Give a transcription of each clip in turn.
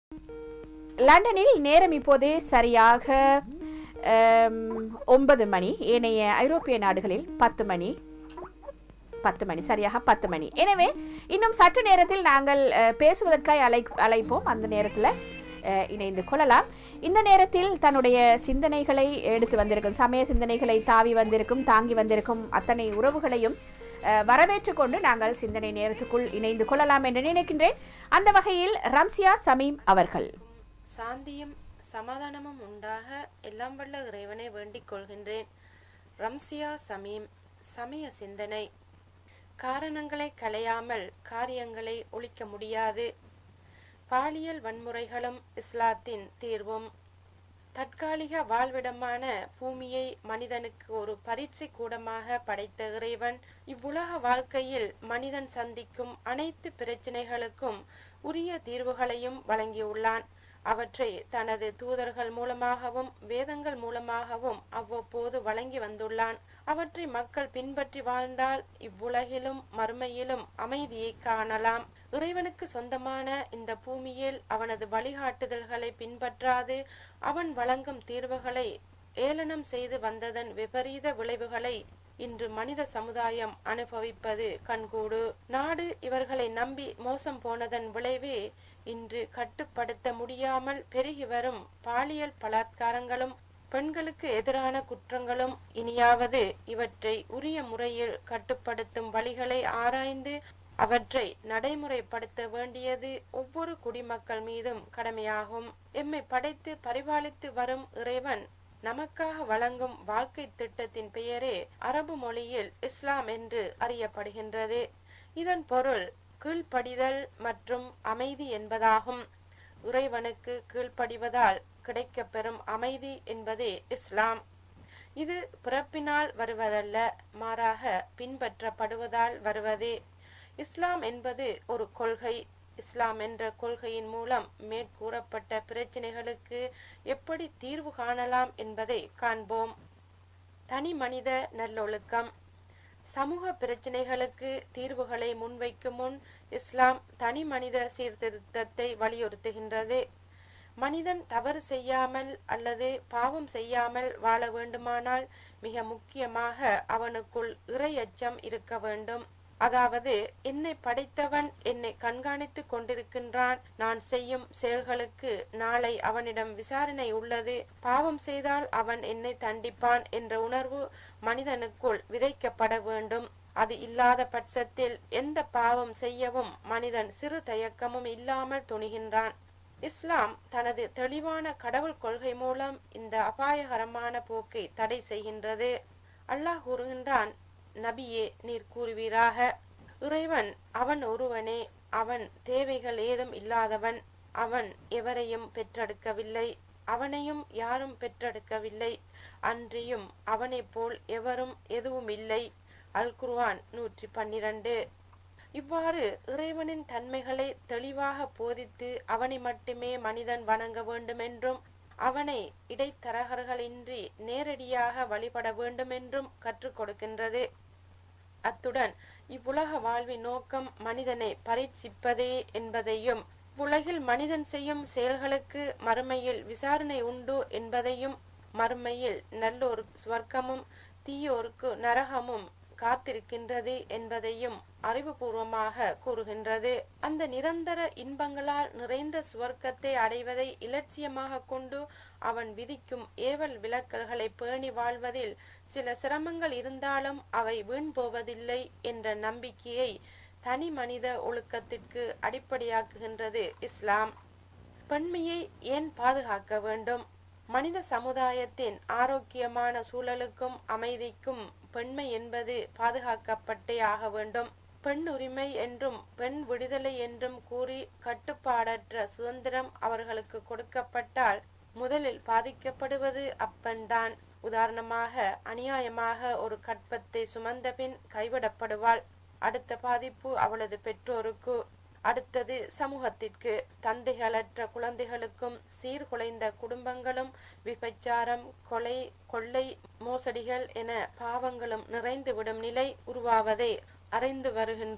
லண்டனில் நேரம் இப்போது சரியாக ஆம், ஒன்பது மணி ஏனைய ஐரோப்பிய நாடுகளில் பத்து மணி பத்து மணி சரியாக பத்து மணி எனவே இன்னும் சற்று நேரத்தில் நாங்கள் அஹ், பேசுவதற்காய் அழை அழைப்போம் அந்த நேரத்தில் அஹ், இணைந்து கொள்ளலாம் இந்த நேரத்தில் தன்னுடைய சிந்தனைகளை எடுத்து வந்திருக்கும் சமய சிந்தனைகளை தாவி வந்திருக்கும் தாங்கி வந்திருக்கும் அத்தனை உறவுகளையும் அஹ், வரவேற்றுக் கொண்டு நாங்கள் சிந்தனை நேரத்துக்குள் இணைந்து கொள்ளலாம் என்று நினைக்கின்றேன் அந்த வகையில் ரம்சியா சமீம் அவர்கள் சாந்தியும் சமாதானமும் உண்டாக எல்லாம் வல்ல இறைவனை வேண்டிக் கொள்கின்றேன் ரம்சியா சமீம் சமய சிந்தனை காரணங்களை களையாமல் காரியங்களை ஒழிக்க முடியாது பாலியல் வன்முறைகளும் இஸ்லாத்தின் தீர்வும் தற்காலிக வாழ்விடமான பூமியை மனிதனுக்கு ஒரு பரீட்சை கூடமாக படைத்த இறைவன் இவ்வுலக வாழ்க்கையில் மனிதன் சந்திக்கும் அனைத்து பிரச்சனைகளுக்கும் உரிய தீர்வுகளையும் வழங்கியுள்ளான் அவற்றை தனது தூதர்கள் மூலமாகவும் வேதங்கள் மூலமாகவும் அவ்வப்போது வழங்கி வந்துள்ளான் அவற்றை மக்கள் பின்பற்றி வாழ்ந்தால் இவ்வுலகிலும் மறுமையிலும் அமைதியை காணலாம் இறைவனுக்கு சொந்தமான இந்த பூமியில் அவனது வழிகாட்டுதல்களை பின்பற்றாது அவன் வழங்கும் தீர்வுகளை ஏளனம் செய்து வந்ததன் விபரீத விளைவுகளை இன்று மனித சமுதாயம் அனுபவிப்பது கண்கூடு நாடு இவர்களை நம்பி மோசம் போனதன் விளைவே இன்று கட்டுப்படுத்த முடியாமல் பெருகி வரும் பாலியல் பலாத்காரங்களும் பெண்களுக்கு எதிரான குற்றங்களும் இனியாவது இவற்றை உரிய முறையில் கட்டுப்படுத்தும் வழிகளை ஆராய்ந்து அவற்றை நடைமுறைப்படுத்த வேண்டியது ஒவ்வொரு குடிமக்கள் மீதும் கடமையாகும் எம்மை படைத்து பரிபாலித்து வரும் இறைவன் நமக்காக வழங்கும் வாழ்க்கை திட்டத்தின் பெயரே அரபு மொழியில் இஸ்லாம் என்று அறியப்படுகின்றது இதன் பொருள் கீழ்ப்படிதல் மற்றும் அமைதி என்பதாகும் இறைவனுக்கு கீழ்ப்படிவதால் கிடைக்கப்பெறும் அமைதி என்பதே இஸ்லாம் இது பிறப்பினால் வருவதல்ல மாறாக பின்பற்றப்படுவதால் வருவதே இஸ்லாம் என்பது ஒரு கொள்கை இஸ்லாம் என்ற கொள்கையின் மூலம் மேற்கூறப்பட்ட பிரச்சனைகளுக்கு எப்படி தீர்வு காணலாம் என்பதை காண்போம் தனி மனித நல்லொழுக்கம் சமூக பிரச்சனைகளுக்கு தீர்வுகளை முன்வைக்கும் முன் இஸ்லாம் தனி மனித சீர்திருத்தத்தை வலியுறுத்துகின்றது மனிதன் தவறு செய்யாமல் அல்லது பாவம் செய்யாமல் வாழ வேண்டுமானால் மிக முக்கியமாக அவனுக்குள் இறை அச்சம் இருக்க வேண்டும் அதாவது என்னை படைத்தவன் என்னை கண்காணித்து கொண்டிருக்கின்றான் நான் செய்யும் செயல்களுக்கு நாளை அவனிடம் விசாரணை உள்ளது பாவம் செய்தால் அவன் என்னை தண்டிப்பான் என்ற உணர்வு மனிதனுக்குள் விதைக்கப்பட வேண்டும் அது இல்லாத பட்சத்தில் எந்த பாவம் செய்யவும் மனிதன் சிறு தயக்கமும் இல்லாமல் துணிகின்றான் இஸ்லாம் தனது தெளிவான கடவுள் கொள்கை மூலம் இந்த அபாயகரமான போக்கை தடை செய்கின்றது அல்லாஹ் கூறுகின்றான் நபியே நீர் கூறுவீராக இறைவன் அவன் ஒருவனே அவன் தேவைகள் ஏதும் இல்லாதவன் அவன் எவரையும் பெற்றெடுக்கவில்லை அவனையும் யாரும் பெற்றெடுக்கவில்லை அன்றியும் அவனைப் போல் எவரும் எதுவும் இல்லை அல் குர்ஆன் நூற்றி பன்னிரண்டு இவ்வாறு இறைவனின் தன்மைகளை தெளிவாக போதித்து அவனை மட்டுமே மனிதன் வணங்க வேண்டுமென்றும் அவனை இடைத்தரகர்களின்றி நேரடியாக வழிபட வேண்டுமென்றும் கற்றுக் கொடுக்கின்றது அத்துடன் இவ்வுலக வாழ்வின் நோக்கம் மனிதனை பரீட்சிப்பதே என்பதையும் உலகில் மனிதன் செய்யும் செயல்களுக்கு மறுமையில் விசாரணை உண்டு என்பதையும் மறுமையில் நல்லோர் சுவர்க்கமும் தீயோருக்கு நரகமும் காத்திருக்கின்றது என்பதையும் அறிவுபூர்வமாக கூறுகின்றது அந்த நிரந்தர இன்பங்களால் நிறைந்த சுவர்க்கத்தை அடைவதை இலட்சியமாக கொண்டு அவன் விதிக்கும் ஏவல் விலக்கல்களை பேணி வாழ்வதில் சில சிரமங்கள் இருந்தாலும் அவை வீண் போவதில்லை என்ற நம்பிக்கையை தனி மனித ஒழுக்கத்திற்கு அடிப்படையாக்குகின்றது இஸ்லாம் பெண்மையை ஏன் பாதுகாக்க வேண்டும் மனித சமுதாயத்தின் ஆரோக்கியமான சூழலுக்கும் அமைதிக்கும் பெண்மை என்பது பாதுகாக்கப்பட்டே ஆக வேண்டும் பெண் உரிமை என்றும் பெண் விடுதலை என்றும் கூறி கட்டுப்பாடற்ற சுதந்திரம் அவர்களுக்கு கொடுக்கப்பட்டால் முதலில் பாதிக்கப்படுவது அப்பெண்தான் உதாரணமாக அநியாயமாக ஒரு கற்பத்தை சுமந்த பின் கைவிடப்படுவாள் அடுத்த பாதிப்பு அவளது பெற்றோருக்கு அடுத்தது சமூகத்திற்கு தந்தைகளற்ற குழந்தைகளுக்கும் சீர்குலைந்த குடும்பங்களும் விபச்சாரம் கொலை கொள்ளை மோசடிகள் என பாவங்களும் நிறைந்துவிடும் நிலை உருவாவதை அறிந்து வருகின்றோம்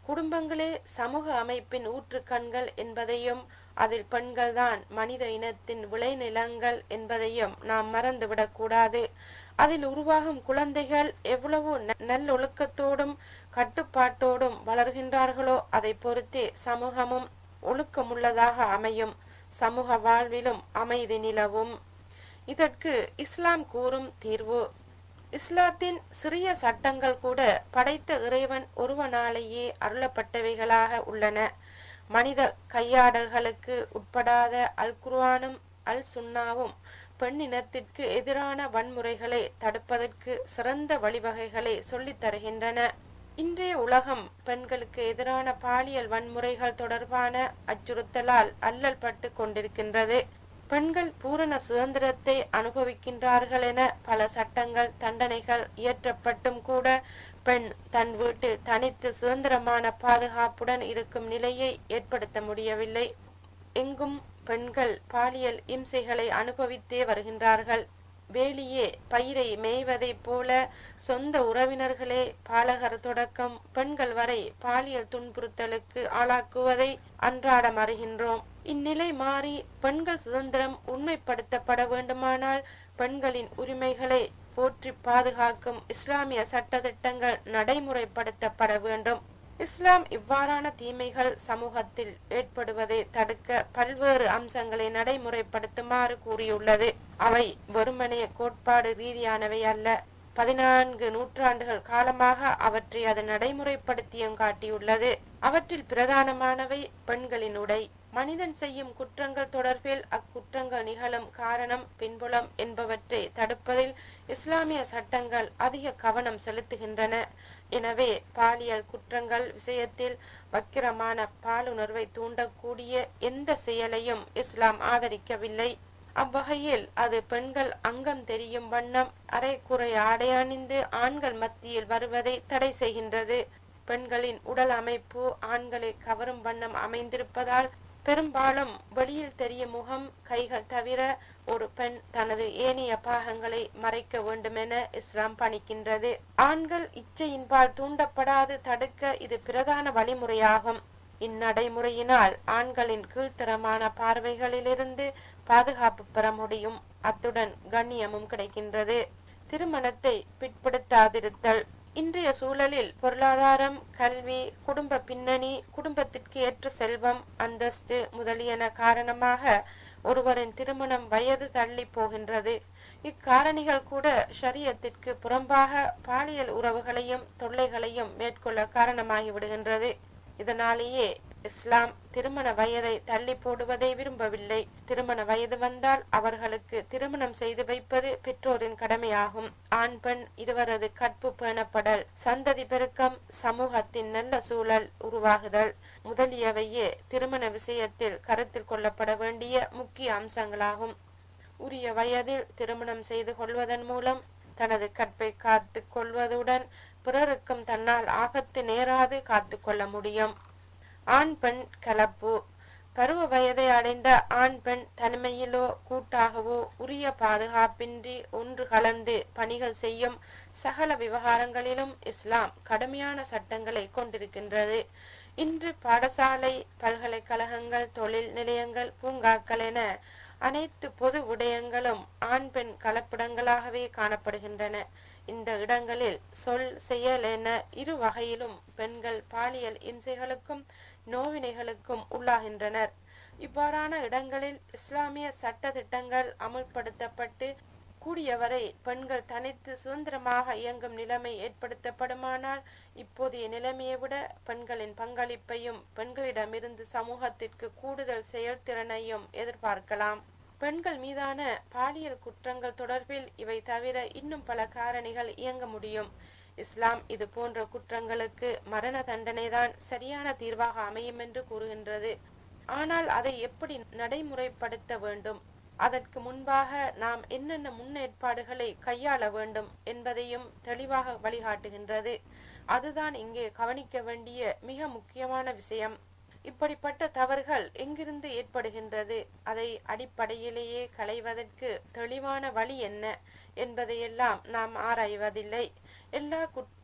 குடும்பங்களே சமூக அமைப்பின் ஊற்றுக்கண்கள் என்பதையும் அதில் பெண்கள்தான் மனித இனத்தின் விளைநிலங்கள் என்பதையும் நாம் மறந்துவிடக்கூடாது அதில் உருவாகும் குழந்தைகள் எவ்வளவு ந- நல்லொழுக்கத்தோடும் கட்டுப்பாட்டோடும் வளர்கின்றார்களோ அதை பொறுத்தே சமூகமும் ஒழுக்கமுள்ளதாக அமையும் சமூக வாழ்விலும் அமைதி நிலவும் இதற்கு இஸ்லாம் கூறும் தீர்வு இஸ்லாத்தின் சிறிய சட்டங்கள் கூட படைத்த இறைவன் ஒருவனாலேயே அருளப்பட்டவைகளாக உள்ளன மனித கையாடல்களுக்கு உட்படாத அல் குர்ஆனும் அல் சுன்னாவும் பெண்ணினத்திற்கு எதிரான வன்முறைகளை தடுப்பதற்கு சிறந்த வழிவகைகளை சொல்லித் தருகின்றன இன்றைய உலகம் பெண்களுக்கு எதிரான பாலியல் வன்முறைகள் தொடர்பான அச்சுறுத்தலால் அல்லல் பட்டு கொண்டிருக்கின்றது பெண்கள் பூரண சுதந்திரத்தை அனுபவிக்கின்றார்கள் என பல சட்டங்கள் தண்டனைகள் இயற்றப்பட்டும் கூட பெண் தன் வீட்டில் தனித்து சுதந்திரமான பாதுகாப்புடன் இருக்கும் நிலையை ஏற்படுத்த முடியவில்லை எங்கும் பெண்கள் பாலியல் இம்சைகளை அனுபவித்தே வருகின்றார்கள் வேலியே பயிரை மேய்வதைப் போல சொந்த உறவினர்களே பாலகர் தொடக்கம் பெண்கள் வரை பாலியல் துன்புறுத்தலுக்கு ஆளாக்குவதை அன்றாடம் அறிகின்றோம் இந்நிலை மாறி பெண்கள் சுதந்திரம் உண்மைப்படுத்தப்பட வேண்டுமானால் பெண்களின் உரிமைகளை போற்றி பாதுகாக்கும் இஸ்லாமிய சட்டதிட்டங்கள் நடைமுறைப்படுத்தப்பட வேண்டும் இஸ்லாம் இவ்வாறான தீமைகள் சமூகத்தில் ஏற்படுவதை தடுக்க பல்வேறு அம்சங்களை நடைமுறைப்படுத்துமாறு கூறியுள்ளது அவை வெறுமனே கோட்பாடு ரீதியானவை அல்ல பதினான்கு நூற்றாண்டுகள் காலமாக அவற்றை அது நடைமுறைப்படுத்தியும் காட்டியுள்ளது அவற்றில் பிரதானமானவை பெண்களின் உடை மனிதன் செய்யும் குற்றங்கள் தொடர்பில் அக்குற்றங்கள் நிகழும் காரணம் பின்புலம் என்பவற்றை தடுப்பதில் இஸ்லாமிய சட்டங்கள் அதிக கவனம் செலுத்துகின்றன எனவே பாலியல் குற்றங்கள் விஷயத்தில் வக்கிரமான பாலுணர்வை தூண்டக்கூடிய எந்த செயலையும் இஸ்லாம் ஆதரிக்கவில்லை அவ்வகையில் அது பெண்கள் அங்கம் தெரியும் வண்ணம் அரைக்குறை ஆடை அணிந்து ஆண்கள் மத்தியில் வருவதை தடை செய்கின்றது பெண்களின் உடல் அமைப்பு ஆண்களை கவரும் வண்ணம் அமைந்திருப்பதால் பெரும்பாலும் வெளியில் தெரியும் முகம் கைகள் தவிர ஒரு பெண் தனது ஏனைய பாகங்களை மறைக்க வேண்டுமென இஸ்லாம் பணிக்கின்றது ஆண்கள் இச்சையின்பால் தூண்டப்படாது தடுக்க இது பிரதான வழிமுறையாகும் இந்நடைமுறையினால் ஆண்களின் கீழ்த்தரமான பார்வைகளிலிருந்து பாதுகாப்பு பெற முடியும் அத்துடன் கண்ணியமும் கிடைக்கின்றது திருமணத்தை பிற்படுத்தாதிருத்தல் இன்றைய சூழலில் பொருளாதாரம் கல்வி குடும்ப பின்னணி குடும்பத்திற்கு ஏற்ற செல்வம் அந்தஸ்து முதலியன காரணமாக ஒருவரின் திருமணம் வயது தள்ளி போகின்றது இக்காரணிகள் கூட ஷரியத்திற்கு புறம்பாக பாலியல் உறவுகளையும் தொல்லைகளையும் மேற்கொள்ள காரணமாகி விடுகின்றது இதனாலேயே இஸ்லாம் திருமண வயதை தள்ளி போடுவதை விரும்பவில்லை திருமண வயது வந்தால் அவர்களுக்கு திருமணம் செய்து வைப்பது பெற்றோரின் கடமையாகும் ஆண் பெண் இருவரது கற்பு பேணப்படல் சந்ததி பெருக்கம் சமூகத்தின் நல்ல சூழல் உருவாகுதல் முதலியவையே திருமண விஷயத்தில் கருத்தில் கொள்ளப்பட வேண்டிய முக்கிய அம்சங்களாகும் உரிய வயதில் திருமணம் செய்து கொள்வதன் மூலம் தனது கற்பை காத்து கொள்வதுடன் பிறருக்கும் தன்னால் ஆபத்து நேராது காத்து கொள்ள முடியும் ஆண் பெண் கலப்பு பருவ வயதை அடைந்த ஆண் பெண் தனிமையிலோ கூட்டாகவோ உரிய பாதுகாப்பின்றி ஒன்று கலந்து பணிகள் செய்யும் சகல விவகாரங்களிலும் இஸ்லாம் கடுமையான சட்டங்களை கொண்டிருக்கின்றது இன்று பாடசாலை பல்கலைக்கழகங்கள் தொழில் நிலையங்கள் பூங்காக்கள் என அனைத்து பொது விடயங்களும் ஆண் பெண் கலப்பிடங்களாகவே காணப்படுகின்றன இந்த இடங்களில் சொல் செயல் என இரு வகையிலும் பெண்கள் பாலியல் இம்சைகளுக்கும் நோவினைகளுக்கும் உள்ளாகின்றனர் இவ்வாறான இடங்களில் இஸ்லாமிய சட்ட திட்டங்கள் அமுல்படுத்தப்பட்டு கூடியவரை பெண்கள் தனித்து சுதந்திரமாக இயங்கும் நிலைமை ஏற்படுத்தப்படுமானால் இப்போதைய நிலைமையை விட பெண்களின் பங்களிப்பையும் பெண்களிடமிருந்து சமூகத்திற்கு கூடுதல் செயல்திறனையும் எதிர்பார்க்கலாம் பெண்கள் மீதான பாலியல் குற்றங்கள் தொடர்பில் இவை தவிர இன்னும் பல காரணிகள் இயங்க முடியும் இஸ்லாம் இது போன்ற குற்றங்களுக்கு மரண தண்டனைதான் சரியான தீர்வாக அமையும் என்று கூறுகின்றது ஆனால் அதை எப்படி நடைமுறைப்படுத்த வேண்டும் அதற்கு முன்பாக நாம் என்னென்ன முன்னேற்பாடுகளை கையாள வேண்டும் என்பதையும் தெளிவாக வழிகாட்டுகின்றது அதுதான் இங்கே கவனிக்க வேண்டிய மிக முக்கியமான விஷயம் இப்படிப்பட்ட தவறுகள் எங்கிருந்து ஏற்படுகின்றது அதை அடிப்படையிலேயே களைவதற்கு தெளிவான வழி என்ன என்பதையெல்லாம் நாம் ஆராய்வதில்லை எல்லா குட்-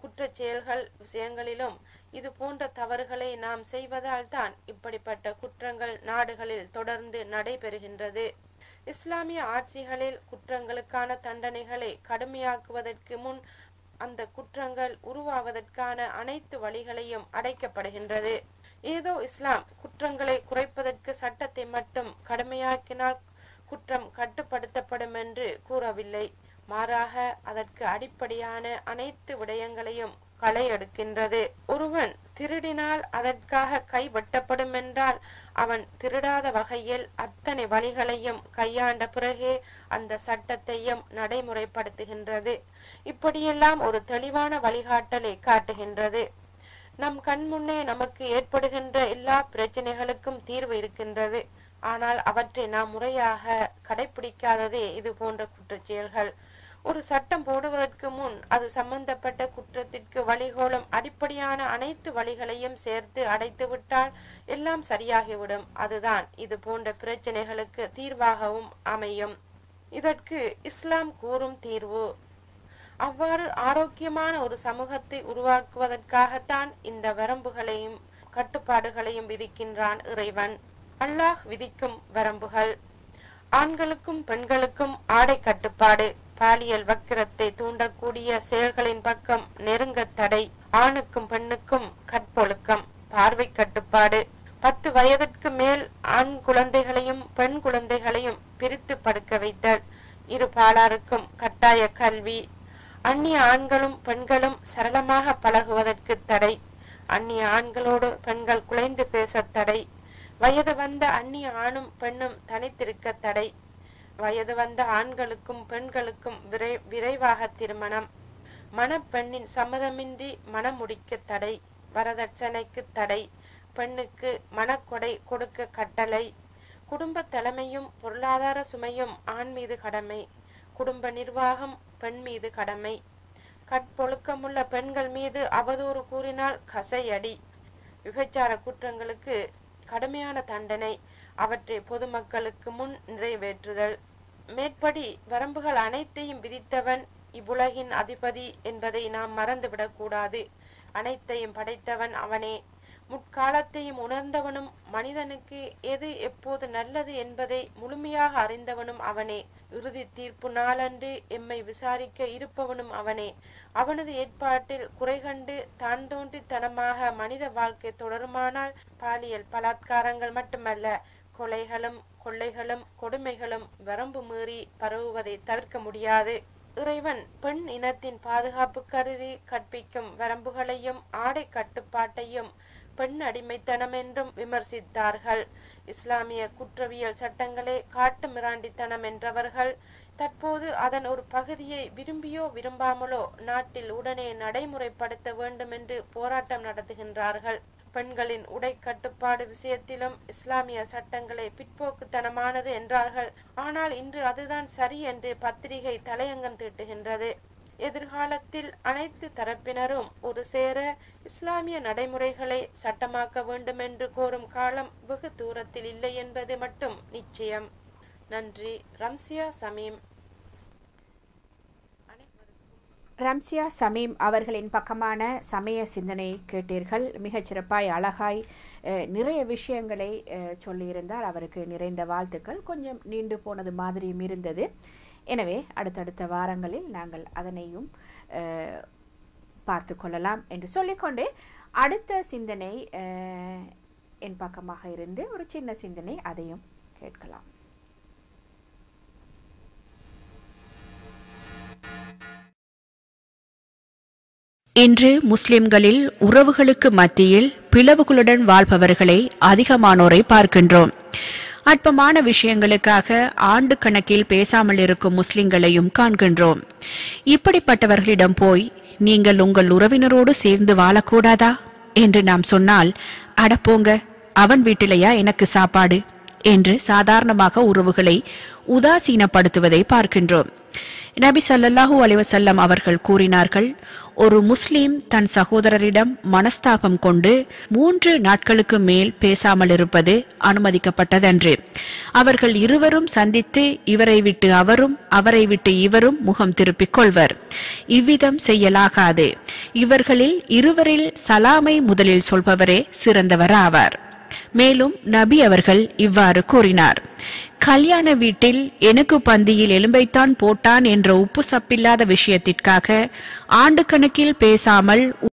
குற்றச் செயல்கள் விஷயங்களிலும் இது போன்ற தவறுகளை நாம் செய்வதால் தான் இப்படிப்பட்ட குற்றங்கள் நாடுகளில் தொடர்ந்து நடைபெறுகின்றது இஸ்லாமிய ஆட்சிகளில் குற்றங்களுக்கான தண்டனைகளை கடுமையாக்குவதற்கு முன் அந்த குற்றங்கள் உருவாவதற்கான அனைத்து வழிகளையும் அடைக்கப்படுகின்றது ஏதோ இஸ்லாம் குற்றங்களை குறைப்பதற்கு சட்டத்தை மட்டும் கடுமையாக்கினால் குற்றம் கட்டுப்படுத்தப்படும் என்று கூறவில்லை மாறாக அதற்கு அடிப்படையான அனைத்து விடயங்களையும் களை எடுக்கின்றது ஒருவன் திருடினால் அதற்காக கை வெட்டப்படும் என்றால் அவன் திருடாத வகையில் அத்தனை வழிகளையும் கையாண்ட பிறகே அந்த சட்டத்தையும் நடைமுறைப்படுத்துகின்றது இப்படியெல்லாம் ஒரு தெளிவான வழிகாட்டலை காட்டுகின்றது நம் கண் முன்னே நமக்கு ஏற்படுகின்ற எல்லா பிரச்சனைகளுக்கும் தீர்வு இருக்கின்றது ஆனால் அவற்றை நாம் முறையாக கடைபிடிக்காததே இது போன்ற குற்றச்செயல்கள் ஒரு சட்டம் போடுவதற்கு முன் அது சம்பந்தப்பட்ட குற்றத்திற்கு வழிகோலும் அடிப்படையான அனைத்து வழிகளையும் சேர்த்து அடைத்துவிட்டால் எல்லாம் சரியாகிவிடும் அதுதான் இது போன்ற பிரச்சனைகளுக்கு தீர்வாகவும் அமையும் இதற்கு இஸ்லாம் கூறும் தீர்வு அவ்வாறு ஆரோக்கியமான ஒரு சமூகத்தை உருவாக்குவதற்காகத்தான் இந்த வரம்புகளையும் கட்டுப்பாடுகளையும் விதிக்கின்றான் இறைவன் அல்லாஹ் விதிக்கும் வரம்புகள் ஆண்களுக்கும் பெண்களுக்கும் ஆடை கட்டுப்பாடு பாலியல் வக்கிரத்தை தூண்டக்கூடிய செயல்களின் பக்கம் நெருங்க தடை ஆணுக்கும் பெண்ணுக்கும் கற்பொழுக்கம் பார்வை கட்டுப்பாடு பத்து வயதிற்கு மேல் ஆண் குழந்தைகளையும் பெண் குழந்தைகளையும் பிரித்து படுக்க வைத்தல் இரு பாலாருக்கும் கட்டாய கல்வி அந்நிய ஆண்களும் பெண்களும் சரளமாக பழகுவதற்கு தடை அந்நிய ஆண்களோடு பெண்கள் குலைந்து பேச தடை வயது வந்த அந்நிய ஆணும் பெண்ணும் தனித்திருக்க தடை வயது வந்த ஆண்களுக்கும் பெண்களுக்கும் விரை விரைவாக திருமணம் மணப்பெண்ணின் சம்மதமின்றி மணம் முடிக்க தடை வரதட்சணைக்கு தடை பெண்ணுக்கு மணக்கொடை கொடுக்க கட்டளை குடும்ப தலைமையும் பொருளாதார சுமையும் ஆண் மீது கடமை குடும்ப நிர்வாகம் பெண் மீது கடமை கற்பொழுக்கமுள்ள பெண்கள் மீது அவதூறு கூறினால் கசையடி விபச்சார குற்றங்களுக்கு கடுமையான தண்டனை அவற்றை பொதுமக்களுக்கு முன் நிறைவேற்றுதல் மேற்படி வரம்புகள் அனைத்தையும் விதித்தவன் இவ்வுலகின் அதிபதி என்பதை நாம் மறந்துவிடக் கூடாது அனைத்தையும் படைத்தவன் அவனே முற்காலத்தையும் உணர்ந்தவனும் மனிதனுக்கு எது எப்போது நல்லது என்பதை முழுமையாக அறிந்தவனும் அவனே இறுதி தீர்ப்பு நாளன்று எம்மை விசாரிக்க இருப்பவனும் அவனே அவனது ஏற்பாட்டில் குறை கண்டு தான் தோன்றித்தனமாக மனித வாழ்க்கை தொடருமானால் பாலியல் பலாத்காரங்கள் மட்டுமல்ல கொலைகளும் கொள்ளைகளும் கொடுமைகளும் வரம்பு மீறி பரவுவதை தவிர்க்க முடியாது இறைவன் பெண் இனத்தின் பாதுகாப்பு கருதி கற்பிக்கும் வரம்புகளையும் ஆடை கட்டுப்பாட்டையும் பெண் அடிமைத்தனம் என்றும் விமர்சித்தார்கள் இஸ்லாமிய குற்றவியல் சட்டங்களே காட்டு மிராண்டித்தனம் என்றவர்கள் தற்போது அதன் ஒரு பகுதியை விரும்பியோ விரும்பாமலோ நாட்டில் உடனே நடைமுறைப்படுத்த வேண்டும் என்று போராட்டம் நடத்துகின்றார்கள் பெண்களின் உடை கட்டுப்பாடு விஷயத்திலும் இஸ்லாமிய சட்டங்களை பிற்போக்குத்தனமானது என்றார்கள் ஆனால் இன்று அதுதான் சரி என்று பத்திரிகை தலையங்கம் தீட்டுகின்றது எதிர்காலத்தில் அனைத்து தரப்பினரும் ஒரு சேர இஸ்லாமிய நடைமுறைகளை சட்டமாக்க வேண்டும் என்று கோரும் காலம் வெகு தூரத்தில் இல்லை என்பது மட்டும் நிச்சயம் நன்றி ரம்சியா சமீம் ரம்சியா சமீம் அவர்களின் பக்கமான சமய சிந்தனை கேட்டீர்கள் மிகச் சிறப்பாய் அழகாய் அஹ், நிறைய விஷயங்களை அஹ், சொல்லியிருந்தார் அவருக்கு நிறைந்த வாழ்த்துக்கள் கொஞ்சம் நீண்டு போனது மாதிரியும் இருந்தது எனவே அடுத்தடுத்த வாரங்களில் நாங்கள் அதனையும் அஹ், பார்த்து கொள்ளலாம் என்று சொல்லிக்கொண்டு அடுத்த சிந்தனை அஹ், என் பக்கமாக இருந்து ஒரு சின்ன சிந்தனை அதையும் கேட்கலாம் இன்று முஸ்லிம்களில் உறவுகளுக்கு மத்தியில் பிளவுகளுடன் வாழ்பவர்களை அதிகமானோரை பார்க்கின்றோம் அற்பமான விஷயங்களுக்காக ஆண்டு கணக்கில் பேசாமல் இருக்கும் முஸ்லிம்களையும் காண்கின்றோம் இப்படிப்பட்டவர்களிடம் போய் நீங்கள் உங்கள் உறவினரோடு சேர்ந்து வாழக்கூடாதா என்று நாம் சொன்னால் அடப்போங்க அவன் வீட்டிலையா எனக்கு சாப்பாடு என்று சாதாரணமாக உறவுகளை உதாசீனப்படுத்துவதை பார்க்கின்றோம் நபி ஸல்லல்லாஹு அலைஹி வஸல்லம் அவர்கள் கூறினார்கள் ஒரு முஸ்லிம் தன் சகோதரரிடம் மனஸ்தாபம் கொண்டு மூன்று நாட்களுக்கு மேல் பேசாமல் இருப்பது அனுமதிக்கப்பட்டதன்று அவர்கள் இருவரும் சந்தித்து இவரை விட்டு அவரும் அவரை விட்டு இவரும் முகம் திருப்பிக் கொள்வர் இவ்விதம் செய்யலாகாது இவர்களில் இருவரில் சலாமை முதலில் சொல்பவரே சிறந்தவராவார் மேலும் நபி அவர்கள் இவ்வாறு கூறினார் கல்யாண வீட்டில் எனக்கு பந்தியில் எலும்பைத்தான் போட்டான் என்ற உப்பு சப்பில்லாத விஷயத்திற்காக ஆண்டு கணக்கில் பேசாமல்